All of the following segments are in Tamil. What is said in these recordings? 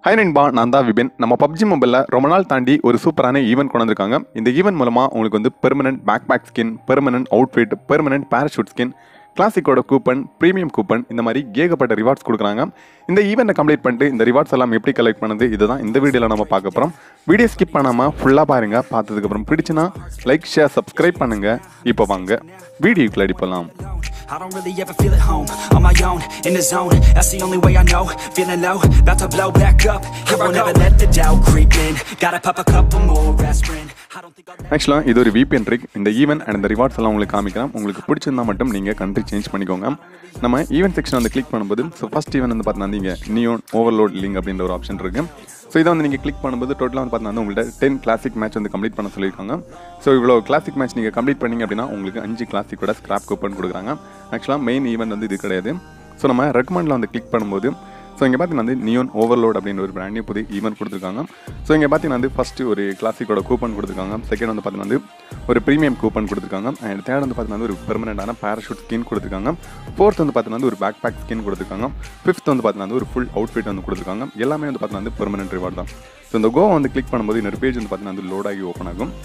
ஹை நண்பா நான் தான் விபின் நம்ம பப்ஜி மொபைலில் ரொம்ப நாள் தாண்டி ஒரு சூப்பரான ஈவெண்ட் கொண்டு வந்திருக்காங்க இந்த ஈவெண்ட் மூலமாக உங்களுக்கு வந்து permanent backpack skin permanent outfit permanent parachute skin கிளாசிக்கோட கூப்பன் ப்ரீமியம் கூப்பன் இந்த மாதிரி ஏகப்பட்ட ரிவார்ட்ஸ் கொடுக்குறாங்க இந்த ஈவெண்ட்டை கம்ப்ளீட் பண்ணிட்டு இந்த ரிவார்ட்ஸ் எல்லாம் எப்படி கலெக்ட் பண்ணுது இதுதான் இந்த வீடியோவில் நம்ம பார்க்க போகிறோம் வீடியோ ஸ்கிப் பண்ணாமல் ஃபுல்லாக பாருங்க பார்த்ததுக்கப்புறம் பிடிச்சுன்னா லைக் ஷேர் சப்ஸ்கிரைப் பண்ணுங்க இப்போ வாங்க வீடியோக்குள்ள அடிப்பலாம் I don't really ever feel at home On my own, in the zone That's the only way I know Feeling low, about to blow back up Here I never let the doubt creep in Gotta pop a couple more aspirin I don't think I'll ஆக்சுவலாக இது ஒரு VPN ட்ரிக் இந்த ஈவெண்ட் அண்ட் இந்த ரிவார்ட்ஸ் எல்லாம் உங்களுக்கு காமிக்கலாம் உங்களுக்கு பிடிச்சிருந்தா மட்டும் நீங்கள் கண்ட்ரி சேஞ்ச் பண்ணிக்கோங்க நம்ம ஈவெண்ட் செக்ஷன் வந்து கிளிக் பண்ணும்போது ஸோ ஃபஸ்ட் ஈவெண்ட் வந்து பார்த்தீங்கன்னா நீங்கள் நியோன் ஓவர்லோட் லிங்க் அப்படின்ற ஒரு ஆப்ஷன் இருக்கு ஸோ இதை வந்து நீங்கள் கிளிக் பண்ணும்போது டோட்டலாக வந்து பார்த்தீங்கன்னா உங்கள்கிட்ட டென் கிளாசிக் மேட்ச் வந்து கம்ப்ளீட் பண்ண சொல்லியிருக்காங்க ஸோ இவ்வளோ கிளாசிக் மேட்ச் நீங்கள் கம்ப்ளீட் பண்ணீங்க அப்படின்னா உங்களுக்கு அஞ்சு கிளாசிக்கோட ஸ்கிராப் கூப்பன் கொடுக்குறாங்க ஆக்சுவலாக மெயின் ஈவெண்ட் வந்து இது கிடையாது ஸோ நம்ம ரெக்கமெண்டில் வந்து கிளிக் பண்ணும்போது ஸோ இங்கே பார்த்தீங்கன்னா வந்து நியோன் ஓவர்லோட் அப்படின்ற ஒரு பிராண்ட் நியூ புது ஈவெண்ட் கொடுத்துருக்காங்க ஸோ இங்கே பார்த்தீங்கன்னா வந்து ஃபஸ்ட்டு ஒரு கிளாசிக்கோட கூப்பன் கொடுத்துருக்காங்க செகண்ட் வந்து பார்த்தீங்கன்னா வந்து ஒரு ப்ரீமியம் கூப்பன் கொடுத்துருக்காங்க அண்ட் தேர்ட் வந்து பார்த்தீங்கன்னா வந்து ஒரு பெர்மனண்டான பேராஷூட் ஸ்கின் கொடுத்துருக்காங்க ஃபோர்த் வந்து பார்த்தீங்கன்னா வந்து ஒரு பேக் பேக் ஸ்கின் கொடுத்துருக்காங்க ஃபிஃப்த் வந்து பார்த்தீங்கன்னா வந்து ஒரு ஃபுல் அவுட்ஃபிட் வந்து கொடுத்துருக்காங்க எல்லாமே வந்து பார்த்தீங்கன்னா வந்து பெர்மனன்ட் ரிவார்ட் தான் ஸோ இந்த கோவா வந்து கிளிக் பண்ணும்போது இன்னொரு பேஜ் வந்து பார்த்தீங்கன்னா வந்து லோட் ஆகி ஓப்பன் ஆகும்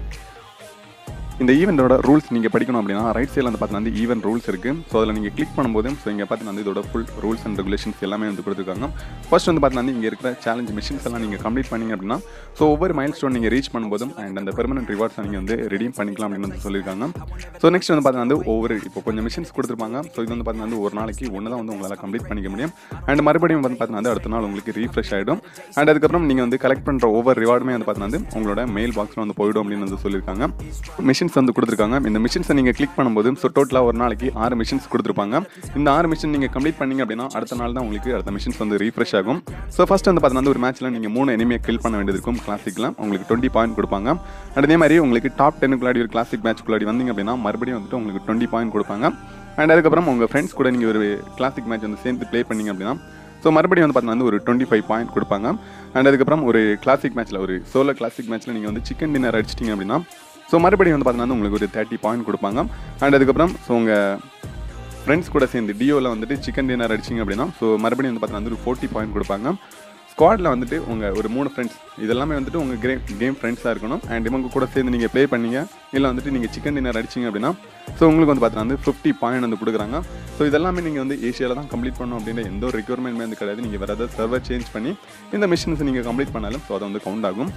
இந்த ஈவெண்ட்டோட ரூல்ஸ் நீங்கள் படிக்கணும் அப்படின்னா ரைட் சைடில் வந்து பார்த்தீங்கன்னா வந்து ஈவெண்ட் ரூல்ஸ் இருக்குது ஸோ அதில் நீங்கள் கிளிக் பண்ணும்போது ஸோ இங்கே பார்த்தீங்கன்னா வந்து இதோட ஃபுல் ரூல்ஸ் அண்ட் ரெகுலேஷன்ஸ் எல்லாமே வந்து கொடுத்துருக்காங்க ஃபர்ஸ்ட் வந்து பார்த்தீங்கன்னா வந்து இங்கே இருக்கிற சேலஞ்ச் மிஷின்ஸ் எல்லாம் நீங்கள் கம்ப்ளீட் பண்ணீங்க அப்படின்னா ஸோ ஒவ்வொரு மைல் ஸ்டோன் நீங்கள் ரீச் பண்ணும்போதும் அண்ட் அந்த பெர்மனன்ட் ரிவார்ட்ஸ் நீங்கள் வந்து ரெடீம் பண்ணிக்கலாம் அப்படின்னு வந்து சொல்லியிருக்காங்க ஸோ நெக்ஸ்ட் வந்து பார்த்தீங்கன்னா வந்து ஒவ்வொரு இப்போ கொஞ்சம் மிஷின்ஸ் கொடுத்துருப்பாங்க ஸோ இது வந்து பார்த்தீங்கன்னா வந்து ஒரு நாளைக்கு ஒன்று தான் வந்து உங்களால் கம்ப்ளீட் பண்ணிக்க முடியும் அண்ட் மறுபடியும் வந்து பார்த்தீங்கன்னா வந்து அடுத்த நாள் உங்களுக்கு ரீஃப்ரெஷ் ஆகிடும் அண்ட் அதுக்கப்புறம் நீங்கள் வந்து கலெக்ட் பண்ணுற ஒவ்வொரு ரிவார்டுமே வந்து பார்த்தீங்கன்னா வந்து உங்களோட மெயில் பாக்ஸில் வந்து போயிடும் அப்படின்னு வந்து சொல்லியிருக்காங்க மிஷின்ஸ் வந்து கொடுத்துருக்காங்க இந்த மிஷின்ஸை நீங்கள் கிளிக் பண்ணும்போது ஸோ டோட்டலாக ஒரு நாளைக்கு ஆறு மிஷின்ஸ் கொடுத்துருப்பாங்க இந்த ஆறு மிஷின் நீங்கள் கம்ப்ளீட் பண்ணீங்க அப்படின்னா அடுத்த நாள் தான் உங்களுக்கு அடுத்த மிஷின்ஸ் வந்து ரீஃப்ரெஷ் ஆகும் ஸோ ஃபஸ்ட் வந்து பார்த்தீங்கன்னா ஒரு மேட்ச்சில் நீங்கள் மூணு எனிமையை கில் பண்ண வேண்டியது இருக்கும் கிளாசிக்கில் உங்களுக்கு டுவெண்ட்டி பாயிண்ட் கொடுப்பாங்க அண்ட் அதே மாதிரி உங்களுக்கு டாப் டென்னுக்குள்ளாடி ஒரு கிளாசிக் மேட்ச்க்குள்ளாடி வந்தீங்க அப்படின்னா மறுபடியும் வந்துட்டு உங்களுக்கு டுவெண்ட்டி பாயிண்ட் கொடுப்பாங்க அண்ட் அதுக்கப்புறம் உங்கள் ஃப்ரெண்ட்ஸ் கூட நீங்கள் ஒரு கிளாசிக் மேட்ச் வந்து சேர்ந்து ப்ளே பண்ணீங்க அப்படின்னா ஸோ மறுபடியும் வந்து பார்த்தீங்கன்னா வந்து ஒரு டுவெண்ட்டி ஃபைவ் பாயிண்ட் கொடுப்பாங்க அண்ட் அதுக்கப்புறம் ஒரு கிளாசிக் மேட்ச்சில் ஒரு சோலோ கிளாசிக் மேட்ச்சில் நீங்கள் வந்து சிக்கன் டின்னர் அடிச்சிட்டிங்க அப்படின்னா ஸோ மறுபடியும் வந்து பார்த்தீங்கன்னா உங்களுக்கு ஒரு தேர்ட்டி பாயிண்ட் கொடுப்பாங்க அண்ட் அதுக்கப்புறம் ஸோ உங்கள் ஃப்ரெண்ட்ஸ் கூட சேர்ந்து டியோவில் வந்துட்டு சிக்கன் டின்னர் அடிச்சிங்க அப்படின்னா ஸோ மறுபடியும் வந்து பார்த்தீங்கன்னா வந்து ஒரு ஃபோர்ட்டி பாயிண்ட் கொடுப்பாங்க ஸ்குவாடில் வந்துட்டு உங்கள் ஒரு மூணு ஃப்ரெண்ட்ஸ் இதெல்லாமே வந்துட்டு உங்கள் கேம் கேம் ஃப்ரெண்ட்ஸாக இருக்கணும் அண்ட் இவங்க கூட சேர்ந்து நீங்கள் ப்ளே பண்ணீங்க இல்லை வந்துட்டு நீங்கள் சிக்கன் டின்னர் அடிச்சிங்க அப்படின்னா ஸோ உங்களுக்கு வந்து பார்த்தீங்கன்னா வந்து ஃபிஃப்டி பாயிண்ட் வந்து கொடுக்குறாங்க ஸோ இதெல்லாமே நீங்கள் வந்து ஏஷியாவில் தான் கம்ப்ளீட் பண்ணணும் அப்படின்ற எந்த ஒரு ரெக்யர்மெண்ட்மே வந்து கிடையாது நீங்கள் வேறு ஏதாவது சர்வர் சேஞ்ச் பண்ணி இந்த மிஷின்ஸ் நீங்கள் கம்ப்ளீட் பண்ணாலும் ஸோ அதை வந்து கவுண்ட் ஆகும்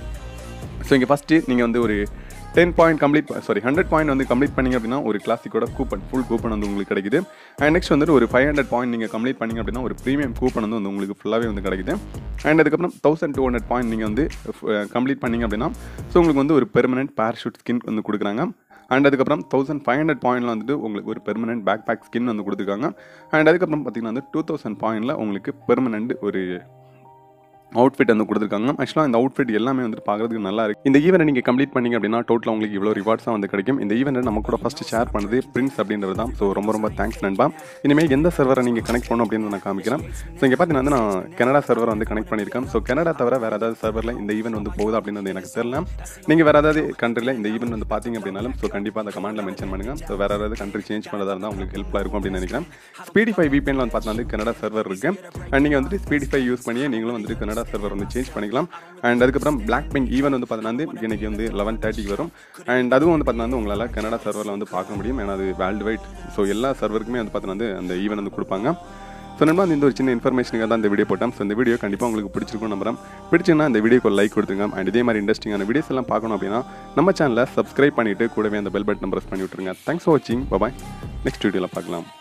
ஸோ இங்கே ஃபஸ்ட்டு நீங்கள் வந்து ஒரு ten point complete sorry hundred point வந்து கம்ப்ளீட் பண்ணிங்க அப்படின்னா ஒரு கிளாசிக்கோட கூப்பன் ஃபுல் கூப்பன் வந்து உங்களுக்கு கிடைக்குது அண்ட் நெக்ஸ்ட் வந்துட்டு ஒரு ஃபைவ் ஹண்ட்ரட் பாயிண்ட் நீங்கள் கம்ப்ளீட் பண்ணிங்க அப்படின்னா ஒரு ப்ரீமியம் கூப்பன் வந்து வந்து உங்களுக்கு ஃபுல்லாகவே வந்து கிடைக்குது அண்ட் அதுக்கப்புறம் தௌசண்ட் டூ ஹண்ட்ரட் பாயிண்ட் நீங்கள் வந்து கம்ப்ளீட் பண்ணிங்க அப்படின்னா ஸோ உங்களுக்கு வந்து ஒரு பெர்மனெண்ட் பேராஷூட் ஸ்கின் வந்து கொடுக்குறாங்க அண்ட் அதுக்கப்புறம் தௌசண்ட் ஃபைவ் ஹண்ட்ரட் பாயிண்ட்ல வந்துட்டு உங்களுக்கு ஒரு பெர்மனெண்ட் பேக் பேக் ஸ்கின் வந்து கொடுத்துருக்காங்க அண்ட் அதுக்கப்புறம் பார்த்தீங்கன்னா வந்து டூ தௌசண்ட் பாயிண்டில் உங்களுக்கு பெர்மனெண்ட் ஒரு அவுட்ஃபிட் வந்து கொடுத்துருக்காங்க ஆக்சுவலாக இந்த அவுட்ஃபிட் எல்லாமே வந்துட்டு பார்க்குறதுக்கு நல்லா இருக்கு இந்த ஈவெண்ட் நீங்கள் கம்ப்ளீட் பண்ணீங்க அப்படின்னா டோட்டலாக உங்களுக்கு இவ்வளோ ரிவார்ட்ஸாக வந்து கிடைக்கும் இந்த ஈவெண்ட்டை நம்ம கூட ஃபஸ்ட்டு ஷேர் பண்ணது பிரின்ஸ் அப்படின்றது தான் ஸோ ரொம்ப ரொம்ப தேங்க்ஸ் நண்பா இனிமேல் எந்த சர்வரை நீங்கள் கனெக்ட் பண்ணணும் அப்படின்னு நான் காமிக்கிறேன் ஸோ இங்கே பார்த்தீங்கன்னா வந்து நான் கனடா சர்வரை வந்து கனெக்ட் பண்ணியிருக்கேன் ஸோ கனடா தவிர வேறு ஏதாவது சர்வரில் இந்த ஈவெண்ட் வந்து போகுது அப்படின்னு வந்து எனக்கு தெரியல நீங்கள் வேறு ஏதாவது கண்ட்ரியில் இந்த ஈவெண்ட் வந்து பார்த்தீங்க அப்படின்னாலும் ஸோ கண்டிப்பாக அந்த கமெண்ட்டில் மென்ஷன் பண்ணுங்கள் ஸோ வேறு ஏதாவது கண்ட்ரி சேஞ்ச் பண்ணுறதா இருந்தால் உங்களுக்கு ஹெல்ப்ஃபுல்லாக இருக்கும் அப்படின்னு நினைக்கிறேன் ஸ்பீடிஃபை விபிஎன்ல வந்து பார்த்தீங்கன்னா வந்து கனடா சர்வர் இருக்குது அண்ட் நீங்கள் வந்துட்டு ஸ்பீடிஃபை யூஸ் பண்ணியே நீங்களும் வந்துட்டு கனடா சர்வர் வந்து சேஞ்ச் பண்ணிக்கலாம் அண்ட் அதுக்கப்புறம் பிளாக் பிங்க் ஈவன் வந்து பார்த்தீங்கன்னா வந்து இன்னைக்கு வந்து லெவன் தேர்ட்டிக்கு வரும் அண்ட் அதுவும் வந்து பார்த்தீங்கன்னா வந்து உங்களால் கனடா சர்வரில் வந்து பார்க்க முடியும் ஏன்னா அது வேர்ல்டு வைட் ஸோ எல்லா சர்வருக்குமே வந்து பார்த்தீங்கன்னா வந்து அந்த ஈவன் வந்து கொடுப்பாங்க ஸோ நம்ம இந்த ஒரு சின்ன இன்ஃபர்மேஷனுக்காக தான் இந்த வீடியோ போட்டோம் ஸோ இந்த வீடியோ கண்டிப்பாக உங்களுக்கு பிடிச்சிருக்கும் நம்புறேன் பிடிச்சிங்கன்னா இந்த வீடியோக்கு லைக் கொடுத்துங்க அண்ட் இதே மாதிரி இன்ட்ரெஸ்டிங்கான வீடியோஸ் எல்லாம் பார்க்கணும் அப்படின்னா நம்ம சேனலை சப்ஸ்கிரைப் பண்ணிட்டு கூடவே அந்த பெல் பட்டன் ப்ரெஸ் பண்ணி விட்டுருங்க தேங்க்ஸ் ஃபார் வாட்சிங் பாய் நெக்ஸ்ட் வீடியோவில் பார்க்கலாம்